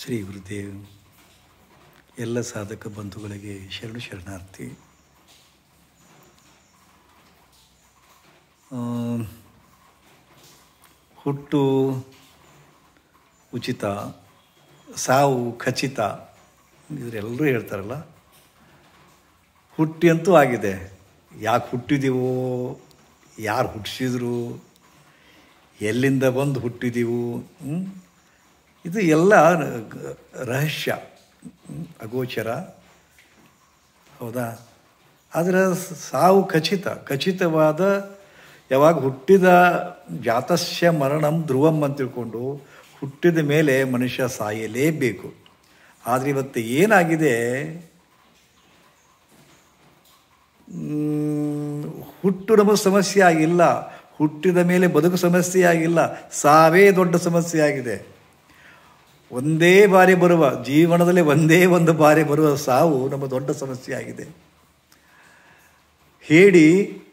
ಶ್ರೀ ಗುರುದೇವ್ ಎಲ್ಲ ಸಾಧಕ ಬಂಧುಗಳಿಗೆ ಶರಣು ಶರಣಾರ್ಥಿ ಆ, ಹುಟ್ಟು ಉಚಿತ ಸಾವು ಖಚಿತ ಇವರೆಲ್ಲರೂ ಹೇಳ್ತಾರಲ್ಲ ಹುಟ್ಟಿ ಅಂತೂ ಆಗಿದೆ ಯಾಕೆ ಹುಟ್ಟಿದೀವೋ ಯಾರು ಹುಟ್ಟಿಸಿದ್ರು ಎಲ್ಲಿಂದ ಬಂದು ಹುಟ್ಟಿದೀವು ಹ್ಮ್? ಇದು ಎಲ್ಲ ರ- ರಹಸ್ಯ ಹ್ಮ್? ಅಗೋಚರ ಹೌದಾ ಆದರೆ ಸಾವು ಖಚಿತ ಖಚಿತವಾದ ಯಾವಾಗ ಹುಟ್ಟಿದ ಜಾತಸ್ಯ ಮರಣಂ ಧ್ರುವಂ ಅಂತ ತಿಳ್ಕೊಂಡು ಹುಟ್ಟಿದ ಮೇಲೆ ಮನುಷ್ಯ ಸಾಯಲೇಬೇಕು ಆದರೆ ಇವತ್ತು ಏನಾಗಿದೆ ಮ್, ಹುಟ್ಟು ನಮಗೆ ಸಮಸ್ಯೆ ಆಗಿಲ್ಲ ಹುಟ್ಟಿದ ಮೇಲೆ ಬದುಕು ಸಮಸ್ಯೆ ಆಗಿಲ್ಲ ಸಾವೇ ದೊಡ್ಡ ಸಮಸ್ಯೆ ಆಗಿದೆ ಒಂದೇ ಬಾರಿ ಬರುವ ಜೀವನದಲ್ಲಿ ಒಂದೇ ಒಂದು ಬಾರಿ ಬರುವ ಸಾವು ನಮ್ಮ ದೊಡ್ಡ ಸಮಸ್ಯೆ ಆಗಿದೆ ಹೇಳಿ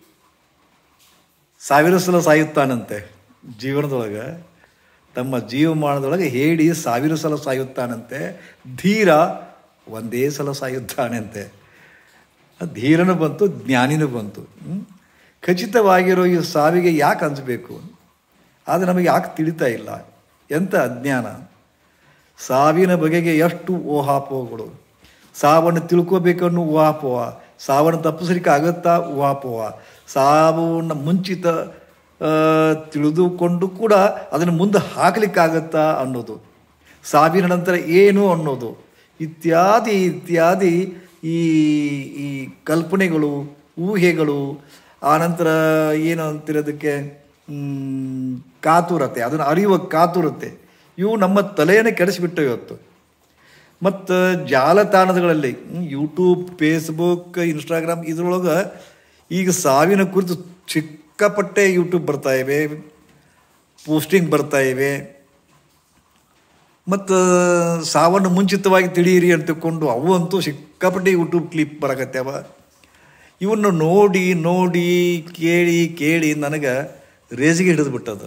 ಸಾವಿರ ಸಲ ಸಾಯುತ್ತಾನಂತೆ ಜೀವನದೊಳಗೆ ತಮ್ಮ ಜೀವಮಾನದೊಳಗೆ ಹೇಳಿ ಸಾವಿರ ಸಲ ಸಾಯುತ್ತಾನಂತೆ ಧೀರ ಒಂದೇ ಸಲ ಸಾಯುತ್ತಾನಂತೆ ಧೀರನೂ ಬಂತು ಜ್ಞಾನಿನೂ ಬಂತು ಹ್ಮ್? ಖಚಿತವಾಗಿರೋ ಈ ಸಾವಿಗೆ ಯಾಕೆ ಅನ್ಸ್ಬೇಕು ಆದರೆ ನಮಗೆ ಯಾಕೆ ತಿಳಿತಾ ಇಲ್ಲ ಎಂಥ ಅಜ್ಞಾನ ಸಾವಿನ ಬಗೆಗೆ ಎಷ್ಟು ಊಹಾಪೋಹಗಳು ಸಾವನ್ನು ತಿಳ್ಕೋಬೇಕನ್ನೋ ಊಹಾಪೋಹ ಸಾವನ್ನು ತಪ್ಪಿಸ್ಲಿಕ್ಕೆ ಆಗುತ್ತಾ ಊಹಾಪೋಹ ಸಾವನ್ನ ಮುಂಚಿತ ಆ, ತಿಳಿದುಕೊಂಡು ಕೂಡ ಅದನ್ನು ಮುಂದೆ ಹಾಕಲಿಕ್ಕಾಗತ್ತಾ ಅನ್ನೋದು ಸಾವಿನ ನಂತರ ಏನು ಅನ್ನೋದು ಇತ್ಯಾದಿ ಇತ್ಯಾದಿ ಈ ಈ ಕಲ್ಪನೆಗಳು ಊಹೆಗಳು ಆನಂತರ ಏನು ಅಂತಿರೋದಕ್ಕೆ ಮ್, ಕಾತುರತೆ ಅದನ್ನು ಅರಿಯುವ ಕಾತುರತೆ ಇವು ನಮ್ಮ ತಲೆಯನ್ನು ಕೆಡಿಸಿಬಿಟ್ಟು ಇವತ್ತು ಮತ್ತು ಜಾಲತಾಣಗಳಲ್ಲಿ ಹ್ಮ್, ಯೂಟ್ಯೂಬ್ ಫೇಸ್ಬುಕ್ ಇನ್ಸ್ಟಾಗ್ರಾಮ್ ಇದ್ರೊಳಗೆ ಈಗ ಸಾವಿನ ಕುರಿತು ಸಿಕ್ಕಾಪಟ್ಟೆ ಯೂಟ್ಯೂಬ್ ಬರ್ತಾ ಇವೆ ಪೋಸ್ಟಿಂಗ್ ಬರ್ತಾ ಇವೆ ಮತ್ತು ಸಾವನ್ನು ಮುಂಚಿತವಾಗಿ ತಿಳಿಯಿರಿ ಅಂತ ತಿಳ್ಕೊಂಡು ಅವು ಅಂತೂ ಸಿಕ್ಕಾಪಟ್ಟೆ ಯೂಟ್ಯೂಬ್ ಕ್ಲಿಪ್ ಬರಕತ್ಯಾವ ಇವನ್ನು ನೋಡಿ ನೋಡಿ ಕೇಳಿ ಕೇಳಿ ನನಗೆ ರೇಜಿಗೆ ಹಿಡಿದು ಬಿಟ್ಟದ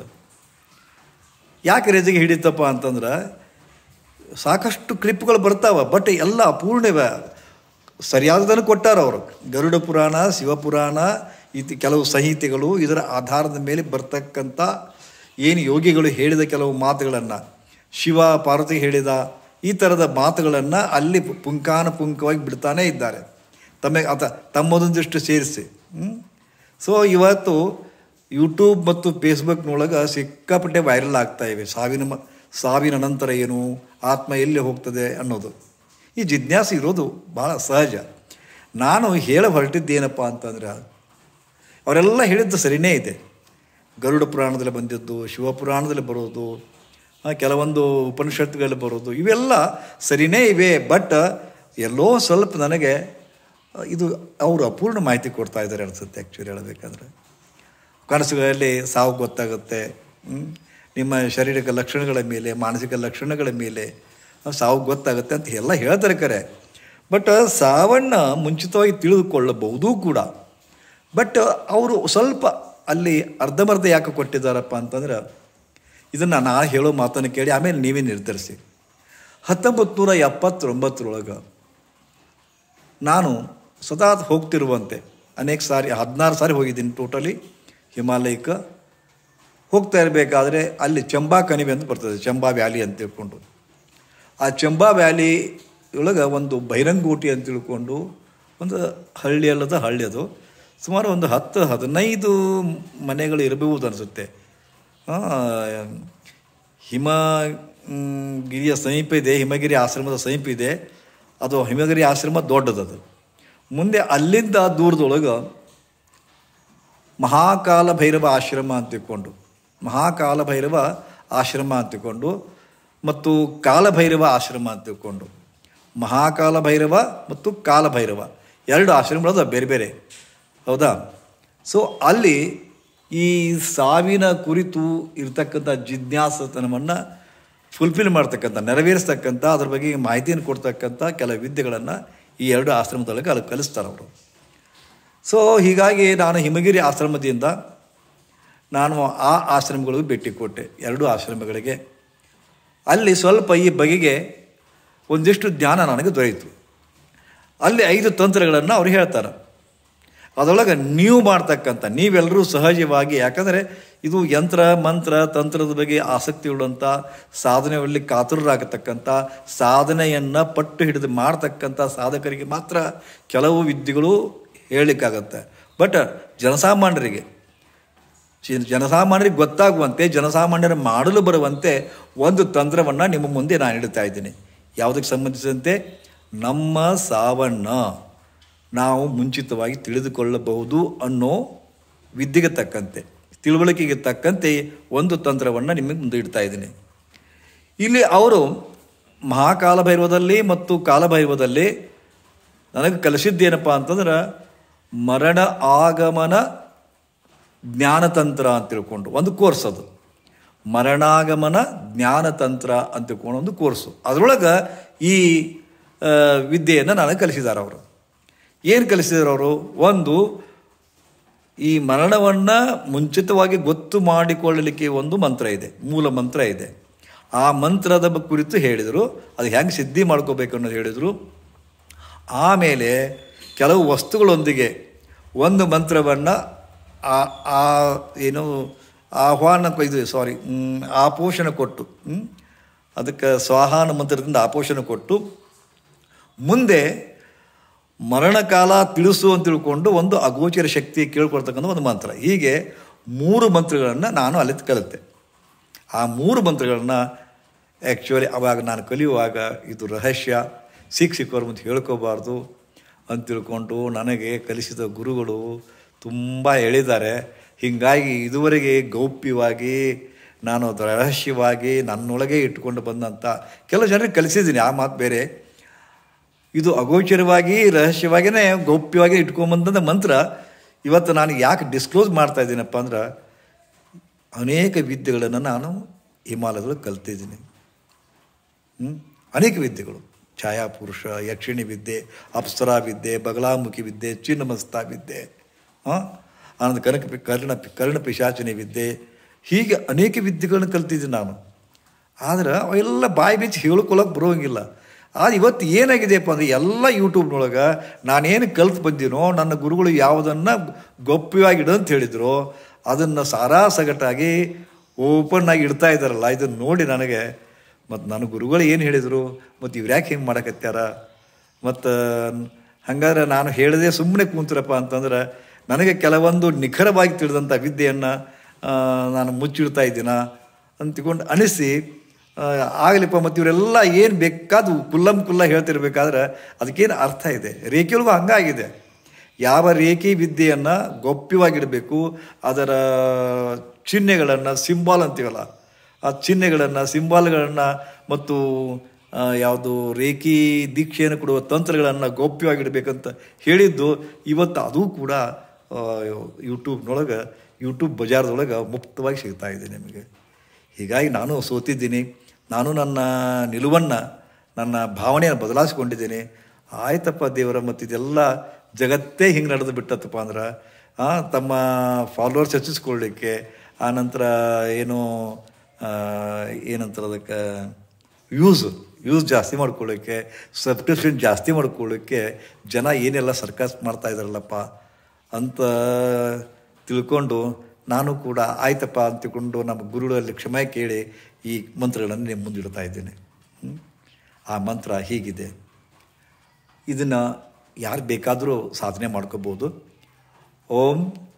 ಯಾಕೆ ರೇಜಿಗೆ ಹಿಡಿತಪ್ಪ ಅಂತಂದ್ರೆ ಸಾಕಷ್ಟು ಕ್ಲಿಪ್ಗಳು ಬರ್ತಾವ ಬಟ್ ಎಲ್ಲ ಅಪೂರ್ಣವ ಸರಿಯಾದದನ್ನು ಕೊಟ್ಟಾರ ಅವರು ಗರುಡ ಪುರಾಣ ಶಿವಪುರಾಣ ಇತಿ ಕೆಲವು ಸಂಹಿತೆಗಳು ಇದರ ಆಧಾರದ ಮೇಲೆ ಬರ್ತಕ್ಕಂಥ ಏನು ಯೋಗಿಗಳು ಹೇಳಿದ ಕೆಲವು ಮಾತುಗಳನ್ನು ಶಿವ ಪಾರ್ವತಿ ಹೇಳಿದ ಈ ಥರದ ಮಾತುಗಳನ್ನು ಅಲ್ಲಿ ಪುಂಖಾನುಪುಂಖವಾಗಿ ಬಿಡ್ತಾನೇ ಇದ್ದಾರೆ ತಮ್ಮ ಅಥ ತಮ್ಮದೊಂದಿಷ್ಟು ಸೇರಿಸಿ ಸೊ ಇವತ್ತು ಯೂಟ್ಯೂಬ್ ಮತ್ತು ಫೇಸ್ಬುಕ್ನೊಳಗೆ ಸಿಕ್ಕಾಪಟ್ಟೆ ವೈರಲ್ ಆಗ್ತಾ ಇವೆ ಸಾವಿನ ಮ ಸಾವಿನ ನಂತರ ಏನು ಆತ್ಮ ಎಲ್ಲಿ ಹೋಗ್ತದೆ ಅನ್ನೋದು ಈ ಜಿಜ್ಞಾಸೆ ಇರೋದು ಭಾಳ ಸಹಜ ನಾನು ಹೇಳ ಹೊರಟಿದ್ದೇನಪ್ಪ ಅಂತಂದ್ರೆ ಅವರೆಲ್ಲ ಹೇಳಿದ್ದು ಸರಿಯೇ ಇದೆ ಗರುಡ ಪುರಾಣದಲ್ಲಿ ಬಂದಿದ್ದು ಶಿವಪುರಾಣದಲ್ಲಿ ಬರೋದು ಆ, ಕೆಲವೊಂದು ಉಪನಿಷತ್ತುಗಳಲ್ಲಿ ಬರೋದು ಇವೆಲ್ಲ ಸರಿಯೇ ಇವೆ ಬಟ್ ಎಲ್ಲೋ ಸ್ವಲ್ಪ ನನಗೆ ಆ, ಇದು ಅವರು ಅಪೂರ್ಣ ಮಾಹಿತಿ ಕೊಡ್ತಾ ಇದ್ದಾರೆ ಅನಿಸುತ್ತೆ ಆ್ಯಕ್ಚುಲಿ ಹೇಳಬೇಕಂದ್ರೆ ಕನಸುಗಳಲ್ಲಿ ಸಾವು ಗೊತ್ತಾಗುತ್ತೆ ಹ್ಮ್? ನಿಮ್ಮ ಶಾರೀರಿಕ ಲಕ್ಷಣಗಳ ಮೇಲೆ ಮಾನಸಿಕ ಲಕ್ಷಣಗಳ ಮೇಲೆ ಸಾವು ಗೊತ್ತಾಗುತ್ತೆ ಅಂತ ಎಲ್ಲ ಹೇಳ್ತಾರೆ ಕರೆ ಬಟ್ ಸಾವನ್ನು ಮುಂಚಿತವಾಗಿ ತಿಳಿದುಕೊಳ್ಳಬಹುದು ಕೂಡ ಬಟ್ ಅವರು ಸ್ವಲ್ಪ ಅಲ್ಲಿ ಅರ್ಧಮರ್ಧ ಯಾಕೆ ಕೊಟ್ಟಿದ್ದಾರಪ್ಪ ಅಂತಂದ್ರೆ ಇದನ್ನು ನಾನು ಹೇಳೋ ಮಾತನ್ನು ಕೇಳಿ ಆಮೇಲೆ ನೀವೇ ನಿರ್ಧರಿಸಿ ಹತ್ತೊಂಬತ್ತು ನೂರ ಎಪ್ಪತ್ತೊಂಬತ್ತರೊಳಗೆ ನಾನು ಸದಾ ಹೋಗ್ತಿರುವಂತೆ ಅನೇಕ ಸಾರಿ ಹದಿನಾರು ಸಾರಿ ಹೋಗಿದ್ದೀನಿ ಟೋಟಲಿ ಹಿಮಾಲಯಕ್ಕೆ ಹೋಗ್ತಾ ಇರಬೇಕಾದ್ರೆ ಅಲ್ಲಿ ಚಂಬಾ ಕಣಿವೆ ಅಂತ ಬರ್ತದೆ ಚಂಬಾ ವ್ಯಾಲಿ ಅಂತ ತಿಳ್ಕೊಂಡು ಆ ಚಂಬಾ ವ್ಯಾಲಿ ಒಳಗೆ ಒಂದು ಬೈರಂಗೂಟಿ ಅಂತ ತಿಳ್ಕೊಂಡು ಒಂದು ಹಳ್ಳಿ ಅಲ್ಲದ ಹಳ್ಳಿ ಅದು ಸುಮಾರು ಒಂದು ಹತ್ತು ಹದಿನೈದು ಮನೆಗಳು ಇರಬಹುದು ಅನಿಸುತ್ತೆ ಆ, ಹಿಮ ಮ್, ಗಿರಿಯ ಸಮೀಪ ಇದೆ ಹಿಮಗಿರಿ ಆಶ್ರಮದ ಸಮೀಪ ಇದೆ ಅದು ಹಿಮಗಿರಿ ಆಶ್ರಮ ದೊಡ್ಡದದು ಮುಂದೆ ಅಲ್ಲಿಂದ ದೂರದೊಳಗೆ ಮಹಾಕಾಲ ಭೈರವ ಆಶ್ರಮ ಅಂತ ತಿಳ್ಕೊಂಡು ಮಹಾಕಾಲ ಭೈರವ ಆಶ್ರಮ ಅಂತ ತಿಳ್ಕೊಂಡು ಮತ್ತು ಕಾಲಭೈರವ ಆಶ್ರಮ ಅಂತ ತಿಳ್ಕೊಂಡು ಮಹಾಕಾಲ ಭೈರವ ಮತ್ತು ಕಾಲಭೈರವ ಎರಡು ಆಶ್ರಮಗಳು ಬೇರೆ ಬೇರೆ ಹೌದಾ ಸೊ ಅಲ್ಲಿ ಈ ಸಾವಿನ ಕುರಿತು ಇರ್ತಕ್ಕಂಥ ಜಿಜ್ಞಾಸತನವನ್ನು ಫುಲ್ಫಿಲ್ ಮಾಡ್ತಕ್ಕಂಥ ನೆರವೇರಿಸ್ತಕ್ಕಂಥ ಅದ್ರ ಬಗ್ಗೆ ಮಾಹಿತಿಯನ್ನು ಕೊಡ್ತಕ್ಕಂಥ ಕೆಲವು ವಿದ್ಯೆಗಳನ್ನು ಈ ಎರಡು ಆಶ್ರಮದೊಳಗೆ ಅಲ್ಲಿ ಕಲಿಸ್ತಾರೆ ಅವರು ಸೊ ಹೀಗಾಗಿ ನಾನು ಹಿಮಗಿರಿ ಆಶ್ರಮದಿಂದ ನಾನು ಆ ಆಶ್ರಮಗಳಿಗೂ ಭೇಟಿ ಕೊಟ್ಟೆ ಎರಡೂ ಆಶ್ರಮಗಳಿಗೆ ಅಲ್ಲಿ ಸ್ವಲ್ಪ ಈ ಬಗೆಗೆ ಒಂದಿಷ್ಟು ಜ್ಞಾನ ನನಗೆ ದೊರೆಯಿತು ಅಲ್ಲಿ ಐದು ತಂತ್ರಗಳನ್ನು ಅವ್ರು ಹೇಳ್ತಾರೆ ಅದರೊಳಗೆ ನೀವು ಮಾಡ್ತಕ್ಕಂಥ ನೀವೆಲ್ಲರೂ ಸಹಜವಾಗಿ ಯಾಕಂದರೆ ಇದು ಯಂತ್ರ ಮಂತ್ರ ತಂತ್ರದ ಬಗ್ಗೆ ಆಸಕ್ತಿ ಉಳ್ಳಂಥ ಸಾಧನೆಯಲ್ಲಿ ಕಾತುರರಾಗತಕ್ಕಂಥ ಸಾಧನೆಯನ್ನು ಪಟ್ಟು ಹಿಡಿದು ಮಾಡ್ತಕ್ಕಂಥ ಸಾಧಕರಿಗೆ ಮಾತ್ರ ಕೆಲವು ವಿದ್ಯೆಗಳು ಹೇಳಲಿಕ್ಕಾಗತ್ತೆ ಬಟ್ ಜನಸಾಮಾನ್ಯರಿಗೆ ಜನ- ಜನಸಾಮಾನ್ಯರಿಗೆ ಗೊತ್ತಾಗುವಂತೆ ಜನಸಾಮಾನ್ಯರ ಮಾಡಲು ಬರುವಂತೆ ಒಂದು ತಂತ್ರವನ್ನು ನಿಮ್ಮ ಮುಂದೆ ನಾನು ಇಡ್ತಾ ಇದ್ದೀನಿ ಯಾವುದಕ್ಕೆ ಸಂಬಂಧಿಸಿದಂತೆ ನಮ್ಮ ಸಾವನ್ನು ನಾವು ಮುಂಚಿತವಾಗಿ ತಿಳಿದುಕೊಳ್ಳಬಹುದು ಅನ್ನೋ ವಿದ್ಯೆಗೆ ತಕ್ಕಂತೆ ತಿಳುವಳಿಕೆಗೆ ತಕ್ಕಂತೆ ಒಂದು ತಂತ್ರವನ್ನು ನಿಮಗೆ ಮುಂದೆ ಇಡ್ತಾ ಇದ್ದೀನಿ ಇಲ್ಲಿ ಅವರು ಮಹಾಕಾಲಭೈರವದಲ್ಲಿ ಮತ್ತು ಕಾಲಭೈರವದಲ್ಲಿ ನನಗೆ ಕಲಿಸಿದ್ದೇನಪ್ಪ ಅಂತಂದ್ರೆ ಮರಣ ಆಗಮನ ಜ್ಞಾನತಂತ್ರ ಅಂತ ತಿಳ್ಕೊಂಡು ಒಂದು ಕೋರ್ಸ್ ಅದು ಮರಣಾಗಮನ ಜ್ಞಾನತಂತ್ರ ಅಂತ ತಿಳ್ಕೊಂಡು ಒಂದು ಕೋರ್ಸು ಅದರೊಳಗೆ ಈ ಆ, ವಿದ್ಯೆಯನ್ನು ನನಗೆ ಕಲಿಸಿದ್ದಾರೆ ಅವರು ಏನು ಕಲಿಸಿದ್ದಾರೆ ಅವರು ಒಂದು ಈ ಮರಣವನ್ನು ಮುಂಚಿತವಾಗಿ ಗೊತ್ತು ಮಾಡಿಕೊಳ್ಳಲಿಕ್ಕೆ ಒಂದು ಮಂತ್ರ ಇದೆ ಮೂಲ ಮಂತ್ರ ಇದೆ ಆ ಮಂತ್ರದ ಬ- ಕುರಿತು ಹೇಳಿದರು ಅದು ಹೆಂಗೆ ಸಿದ್ಧಿ ಮಾಡ್ಕೋಬೇಕು ಅನ್ನೋದು ಹೇಳಿದರು ಆಮೇಲೆ ಕೆಲವು ವಸ್ತುಗಳೊಂದಿಗೆ ಒಂದು ಮಂತ್ರವನ್ನು ಆ ಆ ಏನು ಆಹ್ವಾನ ಇದು ಸಾರಿ ಆಪೋಷಣ ಕೊಟ್ಟು ಹ್ಮ್? ಅದಕ್ಕೆ ಸ್ವಾಹಾನ ಮಂತ್ರದಿಂದ ಆಪೋಷಣ ಕೊಟ್ಟು ಮುಂದೆ ಮರಣಕಾಲ ತಿಳಿಸು ಅಂತ ತಿಳ್ಕೊಂಡು ಒಂದು ಅಗೋಚರ ಶಕ್ತಿ ಕೇಳ್ಕೊಳ್ತಕ್ಕಂಥ ಒಂದು ಮಂತ್ರ ಹೀಗೆ ಮೂರು ಮಂತ್ರಗಳನ್ನು ನಾನು ಅಲ್ಲಿ ಕಲಿತೆ ಆ ಮೂರು ಮಂತ್ರಗಳನ್ನು ಆ್ಯಕ್ಚುಲಿ ಅವಾಗ ನಾನು ಕಲಿಯುವಾಗ ಇದು ರಹಸ್ಯ ಶಿಕ್ಷಕರು ಮುಂದೆ ಹೇಳ್ಕೋಬಾರ್ದು ಅಂತ ತಿಳ್ಕೊಂಡು ನನಗೆ ಕಲಿಸಿದ ಗುರುಗಳು ತುಂಬ ಹೇಳಿದ್ದಾರೆ ಹೀಗಾಗಿ ಇದುವರೆಗೆ ಗೌಪ್ಯವಾಗಿ ನಾನು ಅದು ರಹಸ್ಯವಾಗಿ ನನ್ನೊಳಗೆ ಇಟ್ಕೊಂಡು ಬಂದಂಥ ಕೆಲವು ಜನರಿಗೆ ಕಲಿಸಿದ್ದೀನಿ ಆ ಮಾತು ಬೇರೆ ಇದು ಅಗೋಚರವಾಗಿ ರಹಸ್ಯವಾಗಿಯೇ ಗೌಪ್ಯವಾಗಿ ಇಟ್ಕೊಂಬಂದ ಮಂತ್ರ ಇವತ್ತು ನಾನು ಯಾಕೆ ಡಿಸ್ಕ್ಲೋಸ್ ಮಾಡ್ತಾ ಇದ್ದೀನಪ್ಪ ಅಂದ್ರೆ ಅನೇಕ ವಿದ್ಯೆಗಳನ್ನು ನಾನು ಹಿಮಾಲಯದಲ್ಲಿ ಕಲ್ತಿದ್ದೀನಿ ಹ್ಮ್? ಅನೇಕ ವಿದ್ಯೆಗಳು ಛಾಯಾಪುರುಷ ಯಕ್ಷಿಣಿ ವಿದ್ಯೆ ಅಪ್ಸರಾ ವಿದ್ಯೆ ಬಗಲಾಮುಖಿ ವಿದ್ಯೆ ಚಿನ್ನಮಸ್ತಾ ವಿದ್ಯೆ ಹಾಂ ಆನಂದ ಕನಕ ಪಿ- ಕರ್ಣ ಪಿ- ಕರ್ಣ ಪಿಶಾಚನೆ ವಿದ್ಯೆ ಹೀಗೆ ಅನೇಕ ವಿದ್ಯೆಗಳನ್ನು ಕಲ್ತಿದ್ದೀನಿ ನಾನು ಆದ್ರೆ ಅವೆಲ್ಲ ಬಾಯಿ ಬಿಚ್ಚಿ ಹೇಳ್ಕೊಳಕ್ಕೆ ಬರೋಂಗಿಲ್ಲ ಆದ್ರೆ ಇವತ್ತು ಏನಾಗಿದೆಯಪ್ಪ ಅಂದರೆ ಎಲ್ಲ ಯೂಟ್ಯೂಬ್ನೊಳಗೆ ನಾನೇನು ಕಲ್ತು ಬಂದಿನೋ ನನ್ನ ಗುರುಗಳು ಯಾವುದನ್ನು ಗೌಪ್ಯವಾಗಿ ಇಡು ಅಂತ ಹೇಳಿದ್ರು ಅದನ್ನು ಸಾರಾ ಸಗಟಾಗಿ ಓಪನ್ ಆಗಿ ಇಡ್ತಾ ಇದ್ದಾರಲ್ಲ ಇದನ್ನು ನೋಡಿ ನನಗೆ ಮತ್ತು ನನ್ನ ಗುರುಗಳು ಏನು ಹೇಳಿದರು ಮತ್ತು ಇವ್ರು ಯಾಕೆ ಹಿಂಗೆ ಮಾಡಕತ್ಯಾರ ಮತ್ತು ಹಂಗಾದ್ರೆ ನಾನು ಹೇಳದೆ ಸುಮ್ಮನೆ ಕೂತ್ರಪ್ಪ ಅಂತಂದ್ರೆ ನನಗೆ ಕೆಲವೊಂದು ನಿಖರವಾಗಿ ತಿಳಿದಂಥ ವಿದ್ಯೆಯನ್ನು ನಾನು ಮುಚ್ಚಿಡ್ತಾ ಇದ್ದೀನ ಅಂತಿಕೊಂಡು ಅನಿಸಿ ಆ, ಆಗಲಿಪ್ಪ ಮತ್ತು ಇವರೆಲ್ಲ ಏನು ಬೇಕಾದ ಕುಲ್ಲಂ ಕುಲ್ಲ ಹೇಳ್ತಿರ್ಬೇಕಾದ್ರೆ ಅದಕ್ಕೇನು ಅರ್ಥ ಇದೆ ರೇಖೆಯೊಳಗೂ ಹಂಗಾಗಿದೆ ಯಾವ ರೇಖೆ ವಿದ್ಯೆಯನ್ನು ಗೌಪ್ಯವಾಗಿಡಬೇಕು ಅದರ ಚಿಹ್ನೆಗಳನ್ನು ಸಿಂಬಾಲ್ ಅಂತೀವಲ್ಲ ಆ ಚಿಹ್ನೆಗಳನ್ನು ಸಿಂಬಾಲ್ಗಳನ್ನು ಮತ್ತು ಆ, ಯಾವುದು ರೇಖಿ ದೀಕ್ಷೆಯನ್ನು ಕೊಡುವ ತಂತ್ರಗಳನ್ನು ಗೌಪ್ಯವಾಗಿಡಬೇಕಂತ ಹೇಳಿದ್ದು ಇವತ್ತು ಅದು ಕೂಡ ಆ, ಯೂಟ್ಯೂಬ್ನೊಳಗೆ ಯೂಟ್ಯೂಬ್ ಬಜಾರ್ದೊಳಗೆ ಮುಕ್ತವಾಗಿ ಸಿಗ್ತಾ ಇದೆ ನಿಮಗೆ ಹೀಗಾಗಿ ನಾನು ಸೋತಿದ್ದೀನಿ ನಾನು ನನ್ನ ನಿಲುವನ್ನು ನನ್ನ ಭಾವನೆಯನ್ನು ಬದಲಾಯಿಸ್ಕೊಂಡಿದ್ದೀನಿ ಆಯ್ತಪ್ಪ ದೇವರ ಮತ್ತು ಇದೆಲ್ಲ ಜಗತ್ತೇ ಹಿಂಗೆ ನಡೆದು ಬಿಟ್ಟತ್ತಪ್ಪ ಅಂದ್ರೆ ಆ, ತಮ್ಮ ಫಾಲೋವರ್ಸ್ ಹೆಚ್ಚಿಸ್ಕೊಳ್ಳಿಕ್ಕೆ ಆನಂತರ ಏನು ಆ, ಏನಂತಾರೆ ಅದಕ್ಕೆ ಯೂಸ್ ಯೂಸ್ ಜಾಸ್ತಿ ಮಾಡ್ಕೊಳ್ಳಿಕ್ಕೆ ಸಬ್ಸ್ಕ್ರಿಪ್ಷನ್ ಜಾಸ್ತಿ ಮಾಡ್ಕೊಳ್ಳಿಕ್ಕೆ ಜನ ಏನೆಲ್ಲ ಸರ್ಕಸ್ ಮಾಡ್ತಾ ಇದ್ದಾರಲ್ಲಪ್ಪ ಅಂತ ತಿಳ್ಕೊಂಡು ನಾನು ಕೂಡ ಆಯ್ತಪ್ಪ ಅಂತ ತಿಳ್ಕೊಂಡು ನಮ್ಮ ಗುರುಗಳಲ್ಲಿ ಕ್ಷಮೆ ಕೇಳಿ ಈ ಮಂತ್ರಗಳನ್ನು ನಿಮ್ಮ ಮುಂದಿಡ್ತಾ ಇದ್ದೇನೆ ಹ್ಮ್? ಆ ಮಂತ್ರ ಹೀಗಿದೆ ಇದನ್ನು ಯಾರು ಬೇಕಾದರೂ ಸಾಧನೆ ಮಾಡ್ಕೋಬೋದು ಓಂ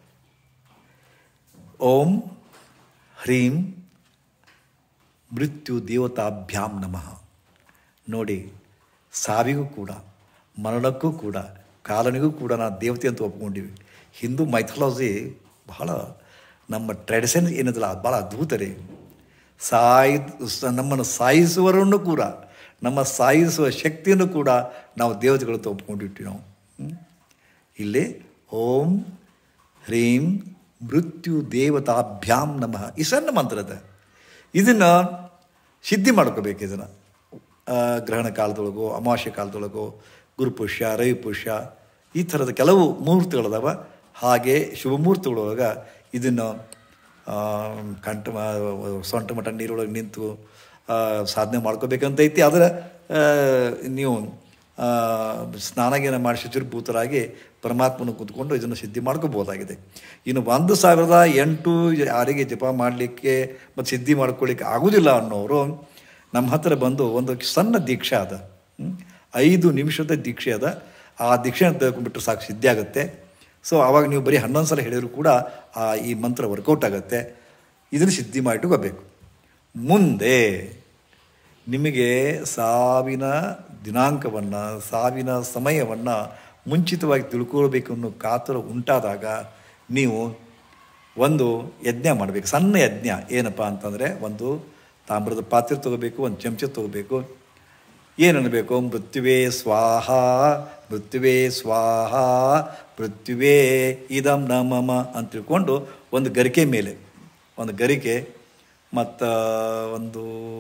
ಓಂ ಹ್ರೀಂ ಮೃತ್ಯು ದೇವತಾಭ್ಯಾಂ ನಮಃ ನೋಡಿ ಸಾವಿಗೂ ಕೂಡ ಮರಣಕ್ಕೂ ಕೂಡ ಕಾಲನಿಗೂ ಕೂಡ ನಾವು ದೇವತೆ ಅಂತ ಒಪ್ಕೊಂಡಿವಿ ಹಿಂದೂ ಮೈಥಾಲಜಿ ಬಹಳ ನಮ್ಮ ಟ್ರೆಡಿಷನ್ ಏನಿದಲ್ಲ ಅದು ಭಾಳ ಅದ್ಭುತ ರೀ ಸಾಯ್ ಸ- ನಮ್ಮನ್ನು ಸಾಯಿಸುವವರನ್ನು ಕೂಡ ನಮ್ಮ ಸಾಯಿಸುವ ಶಕ್ತಿಯನ್ನು ಕೂಡ ನಾವು ದೇವತೆಗಳು ಅಂತ ಒಪ್ಕೊಂಡಿರ್ತೀವಿ ನಾವು ಹ್ಮ್? ಇಲ್ಲಿ ಓಂ ಹ್ರೀಂ ಮೃತ್ಯು ದೇವತಾಭ್ಯಾಂ ನಮಃ ಈ ಸಣ್ಣ ಮಂತ್ರದ ಇದನ್ನು ಸಿದ್ಧಿ ಮಾಡ್ಕೋಬೇಕು ಇದನ್ನು ಗ್ರಹಣ ಕಾಲದೊಳಗೋ ಅಮಾವಾಸ್ಯ ಕಾಲದೊಳಗೋ ಗುರುಪುಷ್ಯ ರವಿಪುಷ್ಯ ಈ ಥರದ ಕೆಲವು ಮುಹೂರ್ತಗಳದಾವ ಹಾಗೆ ಶುಭ ಮುಹೂರ್ತಗಳೊಳಗೆ ಇದನ್ನು ಆ, ಕಂಠ ಮ- ಸೊಂಟ ಮಠ ನೀರೊಳಗೆ ನಿಂತು ಆ, ಸಾಧನೆ ಮಾಡ್ಕೋಬೇಕಂತ ಐತಿ ಆದರೆ ಆ, ನೀವು ಆ, ಸ್ನಾನಗೀನ ಮಾಡಿ ಶುಚಿರ್ಭೂತರಾಗಿ ಪರಮಾತ್ಮನ ಕೂತ್ಕೊಂಡು ಇದನ್ನು ಸಿದ್ಧಿ ಮಾಡ್ಕೋಬೋದಾಗಿದೆ ಇನ್ನು ಒಂದು ಸಾವಿರದ ಎಂಟು ಯಾರಿಗೆ ಜಪ ಮಾಡಲಿಕ್ಕೆ ಮತ್ತು ಸಿದ್ಧಿ ಮಾಡ್ಕೊಳ್ಳಿಕ್ಕೆ ಆಗೋದಿಲ್ಲ ಅನ್ನೋರು ನಮ್ಮ ಹತ್ರ ಬಂದು ಒಂದು ಸಣ್ಣ ದೀಕ್ಷೆ ಅದ ಹ್ಮ್? ಐದು ನಿಮಿಷದ ದೀಕ್ಷೆ ಅದ ಆ ದೀಕ್ಷೆನ ತೆಗೆದುಕೊಂಡ್ಬಿಟ್ರೆ ಸಾಕು ಸಿದ್ಧಿ ಆಗುತ್ತೆ ಸೊ ಆವಾಗ ನೀವು ಬರೀ ಹನ್ನೊಂದು ಸಲ ಹೇಳಿದ್ರು ಕೂಡ ಆ ಈ ಮಂತ್ರ ವರ್ಕೌಟ್ ಆಗುತ್ತೆ ಇದನ್ನು ಸಿದ್ಧಿ ಮಾಡಿಟ್ಕೋಬೇಕು ಮುಂದೆ ನಿಮಗೆ ಸಾವಿನ ದಿನಾಂಕವನ್ನು ಸಾವಿನ ಸಮಯವನ್ನು ಮುಂಚಿತವಾಗಿ ತಿಳ್ಕೊಳ್ಬೇಕು ಅನ್ನೋ ಕಾತರ ಉಂಟಾದಾಗ ನೀವು ಒಂದು ಯಜ್ಞ ಮಾಡಬೇಕು ಸಣ್ಣ ಯಜ್ಞ ಏನಪ್ಪ ಅಂತಂದರೆ ಒಂದು ತಾಮ್ರದ ಪಾತ್ರೆ ತೊಗೋಬೇಕು ಒಂದು ಚಮಚ ತೊಗೋಬೇಕು ಏನನ್ನಬೇಕು ಮೃತ್ಯುವೇ ಸ್ವಾಹ ಮೃತ್ಯುವೇ ಸ್ವಾಹ ಮೃತ್ಯುವೇ ಇದಂ ನಮಮ ಅಂತ ತಿಳ್ಕೊಂಡು ಒಂದು ಗರಿಕೆ ಮೇಲೆ ಒಂದು ಗರಿಕೆ ಮತ್ತು ಒಂದು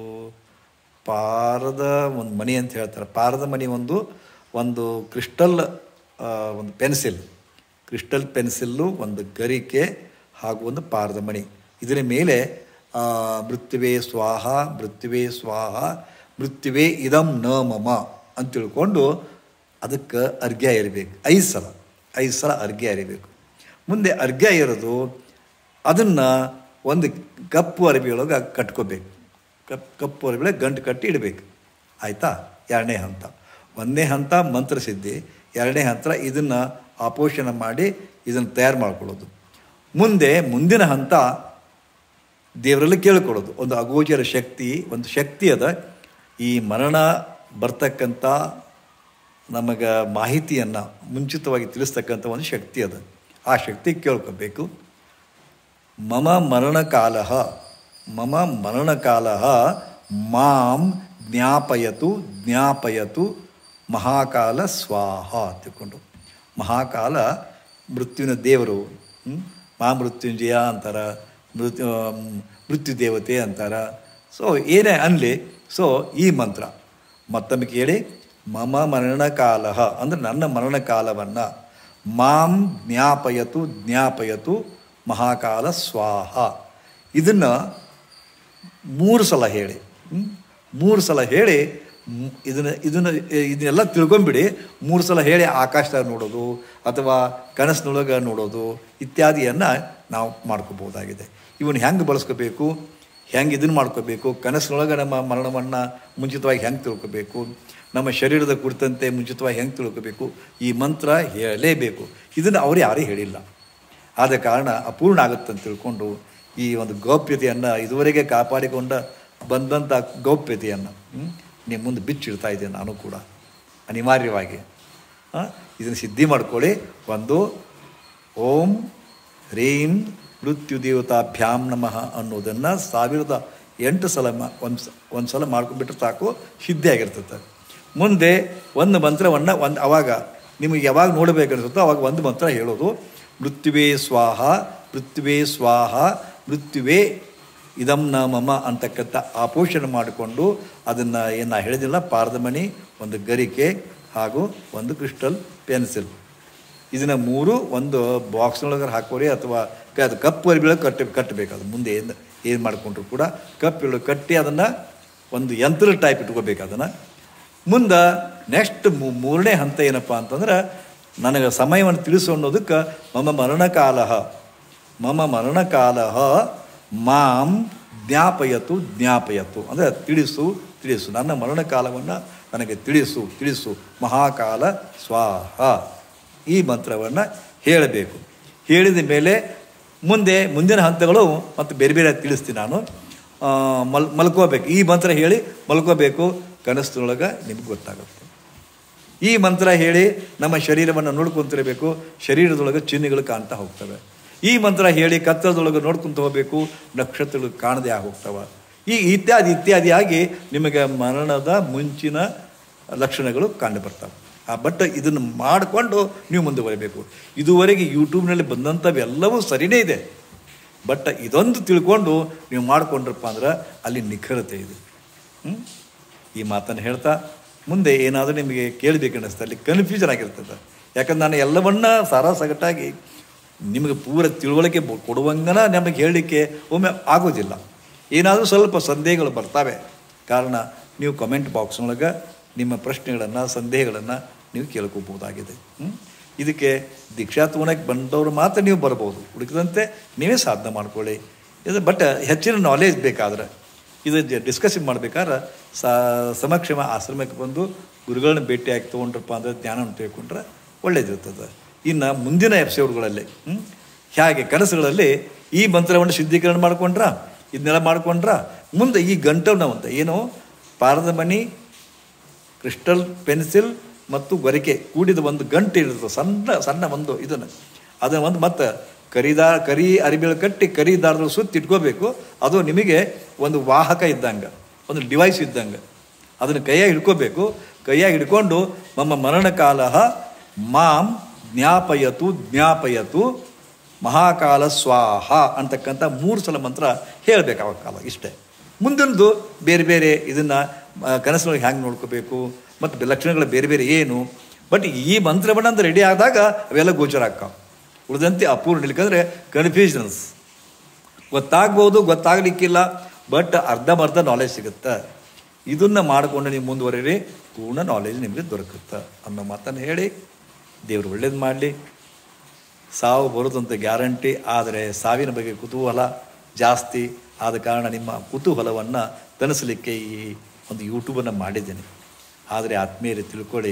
ಪಾರದ ಒಂದು ಮಣಿ ಅಂತ ಹೇಳ್ತಾರೆ ಪಾರದ ಮಣಿ ಒಂದು ಒಂದು ಕ್ರಿಸ್ಟಲ್ ಆ, ಒಂದು ಪೆನ್ಸಿಲ್ ಕ್ರಿಸ್ಟಲ್ ಪೆನ್ಸಿಲ್ಲು ಒಂದು ಗರಿಕೆ ಹಾಗೂ ಒಂದು ಪಾರದ ಮಣಿ ಇದರ ಮೇಲೆ ಆ, ಮೃತ್ಯುವೇ ಸ್ವಾಹ ಮೃತ್ಯುವೇ ಸ್ವಾಹ ಮೃತ್ಯುವೇ ಇದಂ ನ ಮಮ ಅಂತ ತಿಳ್ಕೊಂಡು ಅದಕ್ಕೆ ಅರ್ಘ್ಯ ಇರಬೇಕು ಐದು ಸಲ ಐದು ಸಲ ಅರ್ಘ್ಯ ಇರಬೇಕು ಮುಂದೆ ಅರ್ಘ್ಯ ಇರೋದು ಅದನ್ನು ಒಂದು ಕಪ್ಪು ಅರಬಿಯೊಳಗೆ ಕಟ್ಕೋಬೇಕು ಕಪ್ ಕಪ್ಪು ಅರಬಿಯೊಳಗೆ ಗಂಟು ಕಟ್ಟಿ ಇಡಬೇಕು ಆಯಿತಾ ಎರಡನೇ ಹಂತ ಒಂದನೇ ಹಂತ ಮಂತ್ರಸಿದ್ಧಿ ಎರಡನೇ ಹಂತ ಇದನ್ನು ಆಪೋಷಣ ಮಾಡಿ ಇದನ್ನು ತಯಾರು ಮಾಡ್ಕೊಳ್ಳೋದು ಮುಂದೆ ಮುಂದಿನ ಹಂತ ದೇವರಲ್ಲಿ ಕೇಳ್ಕೊಳ್ಳೋದು ಒಂದು ಅಗೋಚರ ಶಕ್ತಿ ಒಂದು ಶಕ್ತಿ ಅದ ಈ ಮರಣ ಬರ್ತಕ್ಕಂಥ ನಮಗೆ ಮಾಹಿತಿಯನ್ನು ಮುಂಚಿತವಾಗಿ ತಿಳಿಸ್ತಕ್ಕಂಥ ಒಂದು ಶಕ್ತಿ ಅದ ಆ ಶಕ್ತಿ ಕೇಳ್ಕೋಬೇಕು ಮಮ ಮರಣಕಾಲ ಮಮ ಮರಣಕಾಲ ಮಾಂ ಜ್ಞಾಪಯತು ಜ್ಞಾಪಯತು ಮಹಾಕಾಲ ಸ್ವಾಹ ತಿಳ್ಕೊಂಡು ಮಹಾಕಾಲ ಮೃತ್ಯುವಿನ ದೇವರು ಹ್ಮ್? ಮಹಾಮೃತ್ಯುಂಜಯ ಅಂತಾರ ಮೃತ್ಯು ಮೃತ್ಯು ದೇವತೆ ಅಂತಾರ ಸೊ ಏನೇ ಅನ್ನಲಿ ಸೊ ಈ ಮಂತ್ರ ಮತ್ತೊಮ್ಮೆ ಕೇಳಿ ಮಮ ಮರಣಕಾಲ ಅಂದರೆ ನನ್ನ ಮರಣಕಾಲವನ್ನು ಮಾಂ ಜ್ಞಾಪಯತು ಜ್ಞಾಪಯತು ಮಹಾಕಾಲ ಸ್ವಾಹ ಇದನ್ನು ಮೂರು ಸಲ ಹೇಳಿ ಹ್ಮ್? ಮೂರು ಸಲ ಹೇಳಿ ಮ್- ಇದನ್ನು ಇದನ್ನು ಇದನ್ನೆಲ್ಲ ತಿಳ್ಕೊಂಬಿಡಿ ಮೂರು ಸಲ ಹೇಳಿ ಆಕಾಶದಾಗ ನೋಡೋದು ಅಥವಾ ಕನಸಿನೊಳಗೆ ನೋಡೋದು ಇತ್ಯಾದಿಯನ್ನು ನಾವು ಮಾಡ್ಕೋಬೋದಾಗಿದೆ ಇವನು ಹೆಂಗೆ ಬಳಸ್ಕೋಬೇಕು ಹೆಂಗೆ ಇದನ್ನು ಮಾಡ್ಕೋಬೇಕು ಕನಸಿನೊಳಗೆ ನಮ್ಮ ಮರಣವನ್ನು ಮುಂಚಿತವಾಗಿ ಹೆಂಗೆ ತಿಳ್ಕೋಬೇಕು ನಮ್ಮ ಶರೀರದ ಕುರಿತಂತೆ ಮುಂಚಿತವಾಗಿ ಹೆಂಗೆ ತಿಳ್ಕೋಬೇಕು ಈ ಮಂತ್ರ ಹೇಳಲೇಬೇಕು ಇದನ್ನು ಅವರು ಯಾರೂ ಹೇಳಿಲ್ಲ ಆದ ಕಾರಣ ಅಪೂರ್ಣ ಆಗುತ್ತೆ ಅಂತ ತಿಳ್ಕೊಂಡು ಈ ಒಂದು ಗೌಪ್ಯತೆಯನ್ನು ಇದುವರೆಗೆ ಕಾಪಾಡಿಕೊಂಡ ಬಂದಂಥ ಗೌಪ್ಯತೆಯನ್ನು ಹ್ಮ್, ನಿಮ್ಮ ಮುಂದೆ ಬಿಚ್ಚಿಡ್ತಾ ಇದ್ದೇನೆ ನಾನು ಕೂಡ ಅನಿವಾರ್ಯವಾಗಿ ಇದನ್ನು ಸಿದ್ಧಿ ಮಾಡ್ಕೊಳ್ಳಿ ಒಂದು ಓಂ ಹ್ರೀಂ ಮೃತ್ಯು ದೇವತಾಭ್ಯಾಂ ನಮಃ ಅನ್ನೋದನ್ನು ಸಾವಿರದ ಎಂಟು ಸಲ ಮಾ ಒಂದು ಸ ಒಂದು ಸಲ ಮಾಡ್ಕೊಂಡ್ಬಿಟ್ರೆ ಸಾಕು ಸಿದ್ಧಿ ಆಗಿರ್ತದೆ ಮುಂದೆ ಒಂದು ಮಂತ್ರವನ್ನು ಒಂದು ಅವಾಗ ನಿಮಗೆ ಯಾವಾಗ ನೋಡಬೇಕನ್ಸುತ್ತೋ ಅವಾಗ ಒಂದು ಮಂತ್ರ ಹೇಳೋದು ಮೃತ್ಯುವೇ ಸ್ವಾಹ ಮೃತ್ಯುವೇ ಸ್ವಾಹ ಮೃತ್ಯುವೇ ಇದಂ ನ ಮಮ ಅಂತಕ್ಕಂಥ ಆಪೋಷಣ ಮಾಡಿಕೊಂಡು ಅದನ್ನು ಏನು ನಾ ಹೇಳಿದಿಲ್ಲ ಪಾರದಮಣಿ ಒಂದು ಗರಿಕೆ ಹಾಗೂ ಒಂದು ಕ್ರಿಸ್ಟಲ್ ಪೆನ್ಸಿಲ್ ಇದನ್ನು ಮೂರು ಒಂದು ಬಾಕ್ಸ್ನೊಳಗೆ ಹಾಕೋರಿ ಅಥವಾ ಕ- ಅದು ಕಪ್ಪು ಅರಿಬಿಳಗೆ ಕಟ್ಟಿ ಕಟ್ಟಬೇಕು ಅದು ಮುಂದೆ ಏನು ಏನು ಮಾಡಿಕೊಂಡ್ರು ಕೂಡ ಕಪ್ಪು ಕಟ್ಟಿ ಅದನ್ನು ಒಂದು ಯಂತ್ರ ಟೈಪ್ ಇಟ್ಕೋಬೇಕು ಅದನ್ನು ಮುಂದೆ ನೆಕ್ಸ್ಟ್ ಮೂರನೇ ಹಂತ ಏನಪ್ಪ ಅಂತಂದ್ರೆ ನನಗೆ ಸಮಯವನ್ನು ತಿಳಿಸು ಅನ್ನೋದಕ್ಕೆ ಮಮ ಮರಣಕಾಲ ಮಮ ಮರಣಕಾಲ ಮಾಂ ಜ್ಞಾಪಯತು ಜ್ಞಾಪಯತು ಅಂದರೆ ತಿಳಿಸು ತಿಳಿಸು ನನ್ನ ಮರಣಕಾಲವನ್ನು ನನಗೆ ತಿಳಿಸು ತಿಳಿಸು ಮಹಾಕಾಲ ಸ್ವಾಹ ಈ ಮಂತ್ರವನ್ನು ಹೇಳಬೇಕು ಹೇಳಿದ ಮೇಲೆ ಮುಂದೆ ಮುಂದಿನ ಹಂತಗಳು ಮತ್ತು ಬೇರೆ ಬೇರೆ ತಿಳಿಸ್ತೀನಿ ನಾನು ಆ, ಮಲ್ ಮಲ್ಕೋಬೇಕು ಈ ಮಂತ್ರ ಹೇಳಿ ಮಲ್ಕೋಬೇಕು ಕನಸಿನೊಳಗೆ ನಿಮ್ಗೆ ಗೊತ್ತಾಗುತ್ತೆ ಈ ಮಂತ್ರ ಹೇಳಿ ನಮ್ಮ ಶರೀರವನ್ನು ನೋಡ್ಕೊಂತಿರಬೇಕು ಶರೀರದೊಳಗೆ ಚಿಹ್ನೆಗಳು ಕಾಣ್ತಾ ಹೋಗ್ತವೆ ಈ ಮಂತ್ರ ಹೇಳಿ ಕತ್ತಲದೊಳಗೆ ನೋಡ್ಕೊಂತ ಹೋಗಬೇಕು ನಕ್ಷತ್ರಗಳು ಕಾಣದೇ ಆಗೋಗ್ತವೆ ಈ ಇತ್ಯಾದಿ ಇತ್ಯಾದಿಯಾಗಿ ನಿಮಗೆ ಮರಣದ ಮುಂಚಿನ ಲಕ್ಷಣಗಳು ಕಂಡು ಬರ್ತವೆ ಆ ಬಟ್ ಇದನ್ನು ಮಾಡಿಕೊಂಡು ನೀವು ಮುಂದುವರಿಬೇಕು ಇದುವರೆಗೆ ಯೂಟ್ಯೂಬ್ನಲ್ಲಿ ಬಂದಂಥವೆಲ್ಲವೂ ಸರಿನೇ ಇದೆ ಬಟ್ ಇದೊಂದು ತಿಳ್ಕೊಂಡು ನೀವು ಮಾಡಿಕೊಂಡ್ರಪ್ಪ ಅಂದ್ರೆ ಅಲ್ಲಿ ನಿಖರತೆ ಇದೆ ಹ್ಮ್? ಈ ಮಾತನ್ನು ಹೇಳ್ತಾ ಮುಂದೆ ಏನಾದರೂ ನಿಮಗೆ ಕೇಳಬೇಕನ್ನಿಸ್ತಾ ಅಲ್ಲಿ ಕನ್ಫ್ಯೂಷನ್ ಆಗಿರ್ತದೆ ಯಾಕಂದ್ರೆ ನಾನು ಎಲ್ಲವನ್ನ ಸಾರಾ ಸಗಟಾಗಿ ನಿಮಗೆ ಪೂರ ತಿಳುವಳಿಕೆ ಬ- ಕೊಡುವಂಗನ ನಮಗೆ ಹೇಳಲಿಕ್ಕೆ ಒಮ್ಮೆ ಆಗೋದಿಲ್ಲ ಏನಾದರೂ ಸ್ವಲ್ಪ ಸಂದೇಹಗಳು ಬರ್ತವೆ ಕಾರಣ ನೀವು ಕಮೆಂಟ್ ಬಾಕ್ಸ್ನೊಳಗೆ ನಿಮ್ಮ ಪ್ರಶ್ನೆಗಳನ್ನು ಸಂದೇಹಗಳನ್ನು ನೀವು ಕೇಳ್ಕೋಬಹುದಾಗಿದೆ ಹ್ಮ್? ಇದಕ್ಕೆ ದೀಕ್ಷಾ ತಗೊಳಕ್ಕೆ ಬಂದವರು ಮಾತ್ರ ನೀವು ಬರ್ಬೋದು ಉಳಿದಂತೆ ನೀವೇ ಸಾಧನೆ ಮಾಡ್ಕೊಳ್ಳಿ ಇದು ಬಟ್ ಹೆಚ್ಚಿನ ನಾಲೆಜ್ ಬೇಕಾದ್ರೆ ಇದು ಡಿಸ್ಕಸ್ ಮಾಡ್ಬೇಕಾದ್ರೆ ಸಾ ಸಮಕ್ಷಮ ಆಶ್ರಮಕ್ಕೆ ಬಂದು ಗುರುಗಳನ್ನ ಭೇಟಿಯಾಗಿ ತೊಗೊಂಡ್ರಪ್ಪ ಅಂದರೆ ಜ್ಞಾನವನ್ನು ತಿಳ್ಕೊಂಡ್ರೆ ಒಳ್ಳೇದಿರ್ತದೆ ಇನ್ನು ಮುಂದಿನ ಎಪಿಸೋಡ್ಗಳಲ್ಲಿ ಹ್ಮ್, ಹೇಗೆ ಕನಸುಗಳಲ್ಲಿ ಈ ಮಂತ್ರವನ್ನು ಶುದ್ಧೀಕರಣ ಮಾಡ್ಕೊಂಡ್ರ ಇದನ್ನೆಲ್ಲ ಮಾಡ್ಕೊಂಡ್ರ ಮುಂದೆ ಈ ಗಂಟವನ್ನು ಅಂತ ಏನು ಪಾರದ ಮಣಿ ಕ್ರಿಸ್ಟಲ್ ಪೆನ್ಸಿಲ್ ಮತ್ತು ಗೊರಕೆ ಕೂಡಿದ ಒಂದು ಗಂಟೆ ಇರ್ತದೆ ಸಣ್ಣ ಸಣ್ಣ ಒಂದು ಇದನ್ನು ಅದನ್ನು ಒಂದು ಮತ್ತೆ ಕರಿದಾ ಕರಿ ಅರಿಬೇಳು ಕಟ್ಟಿ ಕರಿ ದಾರದಲ್ಲಿ ಸುತ್ತಿ ಇಟ್ಕೋಬೇಕು ಅದು ನಿಮಗೆ ಒಂದು ವಾಹಕ ಇದ್ದಂಗೆ ಒಂದು ಡಿವೈಸ್ ಇದ್ದಂಗೆ ಅದನ್ನು ಕೈಯಾಗಿ ಹಿಡ್ಕೋಬೇಕು ಕೈಯಾಗಿ ಹಿಡ್ಕೊಂಡು ನಮ್ಮ ಮರಣಕಾಲ ಮಾಂ ಜ್ಞಾಪಯತು ಜ್ಞಾಪಯತು ಮಹಾಕಾಲ ಸ್ವಾಹ ಅಂತಕ್ಕಂಥ ಮೂರು ಸಲ ಮಂತ್ರ ಹೇಳಬೇಕು ಅವಾಗ ಕಾಲ ಇಷ್ಟೇ ಮುಂದಿನದು ಬೇರೆ ಬೇರೆ ಇದನ್ನು ಕನಸಿನೊಳಗೆ ಹ್ಯಾಂಗೆ ನೋಡ್ಕೋಬೇಕು ಮತ್ತು ಲಕ್ಷಣಗಳು ಬೇರೆ ಬೇರೆ ಏನು ಬಟ್ ಈ ಮಂತ್ರವನ್ನು ಅಂತ ರೆಡಿ ಆದಾಗ ಅವೆಲ್ಲ ಗೋಚರ ಆಗ್ತಾವೆ ಉಳಿದಂತೆ ಅಪೂರ್ಣ ಇಲ್ಲಿಕಂದ್ರೆ ಕನ್ಫ್ಯೂಷನ್ಸ್ ಗೊತ್ತಾಗ್ಬೋದು ಗೊತ್ತಾಗಲಿಕ್ಕಿಲ್ಲ ಬಟ್ ಅರ್ಧಂಬರ್ಧ ನಾಲೆಜ್ ಸಿಗುತ್ತೆ ಇದನ್ನು ಮಾಡಿಕೊಂಡು ನೀವು ಮುಂದುವರಿರಿ ಪೂರ್ಣ ನಾಲೆಜ್ ನಿಮಗೆ ದೊರಕುತ್ತೆ ಅನ್ನೋ ಮಾತನ್ನು ಹೇಳಿ ದೇವರು ಒಳ್ಳೇದು ಮಾಡಲಿ ಸಾವು ಬರುತ್ತಂತ ಗ್ಯಾರಂಟಿ ಆದರೆ ಸಾವಿನ ಬಗ್ಗೆ ಕುತೂಹಲ ಜಾಸ್ತಿ ಆದ ಕಾರಣ ನಿಮ್ಮ ಕುತೂಹಲವನ್ನು ತಣಿಸಲಿಕ್ಕೆ ಈ ಒಂದು ಯೂಟ್ಯೂಬನ್ನು ಮಾಡಿದ್ದೇನೆ ಆದರೆ ಆತ್ಮೀಯರೇ ತಿಳ್ಕೊಳ್ಳಿ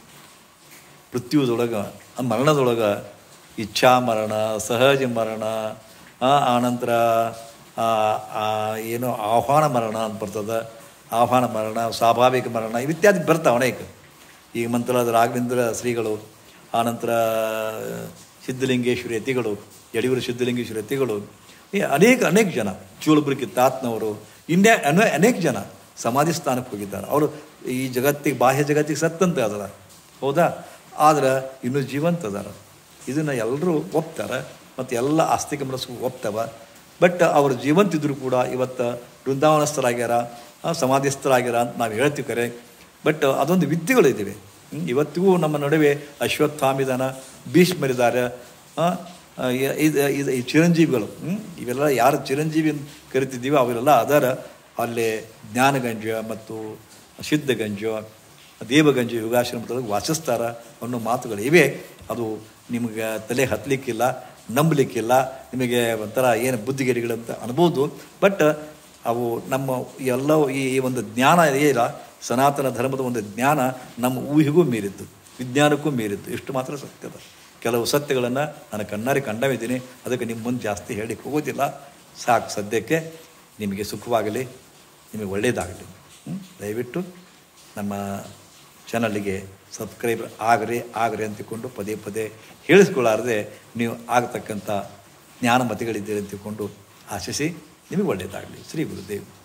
ಮೃತ್ಯುದೊಳಗೆ ಮರಣದೊಳಗೆ ಇಚ್ಛಾ ಮರಣ ಸಹಜ ಮರಣ ಆ, ಆನಂತರ ಆ, ಆ, ಏನೋ ಆಹ್ವಾನ ಮರಣ ಅಂತ ಬರ್ತದೆ ಆಹ್ವಾನ ಮರಣ ಸ್ವಾಭಾವಿಕ ಮರಣ ಇತ್ಯಾದಿ ಬರ್ತಾವೆ ಅನೇಕ ಈಗ ಮಂತ್ರಾದ ರಾಘವೇಂದ್ರ ಶ್ರೀಗಳು ಆನಂತರ ಸಿದ್ಧಲಿಂಗೇಶ್ವರಿ ಯತಿಗಳು ಯಡಿಯೂರು ಸಿದ್ಧಲಿಂಗೇಶ್ವರಿ ಯತಿಗಳು ಈ ಅನೇಕ ಅನೇಕ ಜನ ಚೂಳಬುರ್ಕಿ ತಾತ್ನವರು ಇನ್ನೇ ಅನೇ ಅನೇಕ ಜನ ಸಮಾಧಿ ಸ್ಥಾನಕ್ಕೆ ಹೋಗಿದ್ದಾರೆ ಅವರು ಈ ಜಗತ್ತಿಗೆ ಬಾಹ್ಯ ಜಗತ್ತಿಗೆ ಸತ್ತಂತೆ ಅದರ ಹೌದಾ ಆದ್ರೆ ಇನ್ನೂ ಜೀವಂತ ಅದಾರ ಇದನ್ನು ಎಲ್ಲರೂ ಒಪ್ತಾರೆ ಮತ್ತು ಎಲ್ಲ ಆಸ್ತಿಕ ಮನಸ್ಸು ಒಪ್ತವ ಬಟ್ ಅವರು ಜೀವಂತ ಇದ್ದರೂ ಕೂಡ ಇವತ್ತು ಬೃಂದಾವನಸ್ಥರಾಗ್ಯಾರ ಆ, ಸಮಾಧಿಸ್ಥರಾಗ್ಯಾರ ಅಂತ ನಾವು ಹೇಳ್ತೀವಿ ಕರೆ ಬಟ್ ಅದೊಂದು ವಿದ್ಯೆಗಳಿದ್ದಾವೆ ಹ್ಮ್, ಇವತ್ತಿಗೂ ನಮ್ಮ ನಡುವೆ ಅಶ್ವತ್ಥಾಮಿದಾನ ಭೀಷ್ಮರಿದ್ದಾರೆ ಆ, ಆ, ಇ- ಇದು ಇದು ಈ ಚಿರಂಜೀವಿಗಳು ಹ್ಮ್, ಇವೆಲ್ಲ ಯಾರು ಚಿರಂಜೀವಿ ಅಂತ ಕರಿತಿದ್ದೀವೋ ಅವೆಲ್ಲ ಅದರ ಅಲ್ಲೇ ಜ್ಞಾನಗಂಜ ಮತ್ತು ಸಿದ್ಧಗಂಜ ದೇವಗಂಜ ಯೋಗಾಶ್ರಮದೊಳಗೆ ವಾಸಿಸ್ತಾರ ಅನ್ನೋ ಮಾತುಗಳು ಇವೆ ಅದು ನಿಮಗೆ ತಲೆ ಹತ್ತಲಿಕ್ಕಿಲ್ಲ ನಂಬಲಿಕ್ಕಿಲ್ಲ ನಿಮಗೆ ಒಂಥರ ಏನು ಬುದ್ಧಿಗಿರಿಗಳಂತ ಅನ್ಬೋದು ಬಟ್ ಅವು ನಮ್ಮ ಎಲ್ಲ ಈ ಈ ಒಂದು ಜ್ಞಾನ ಇದೆಯಲ್ಲ ಸನಾತನ ಧರ್ಮದ ಒಂದು ಜ್ಞಾನ ನಮ್ಮ ಊಹೆಗೂ ಮೀರಿದ್ದು ವಿಜ್ಞಾನಕ್ಕೂ ಮೀರಿದ್ದು ಇಷ್ಟು ಮಾತ್ರ ಸತ್ಯದ ಕೆಲವು ಸತ್ಯಗಳನ್ನು ನಾನು ಕಣ್ಣಾರಿ ಕಂಡವಿದ್ದೀನಿ ಅದಕ್ಕೆ ನಿಮ್ಮ ಮುಂದೆ ಜಾಸ್ತಿ ಹೇಳಿಕ್ಕೆ ಹೋಗೋದಿಲ್ಲ ಸಾಕು ಸದ್ಯಕ್ಕೆ ನಿಮಗೆ ಸುಖವಾಗಲಿ ನಿಮಗೆ ಒಳ್ಳೆಯದಾಗಲಿ ಹ್ಮ್? ದಯವಿಟ್ಟು ನಮ್ಮ ಚಾನಲ್ಲಿಗೆ ಸಬ್ಸ್ಕ್ರೈಬರ್ ಆಗ್ರಿ ಆಗ್ರಿ ಅಂತಿಕೊಂಡು ಪದೇ ಪದೇ ಹೇಳಿಸ್ಕೊಳ್ಳಾರದೆ ನೀವು ಆಗತಕ್ಕಂಥ ಜ್ಞಾನಮತಿಗಳಿದ್ದೀರಿ ಅಂತಿಕೊಂಡು ಆಶಿಸಿ ನಿಮಗೆ ಒಳ್ಳೆಯದಾಗಲಿ ಶ್ರೀ ಗುರುದೇವ್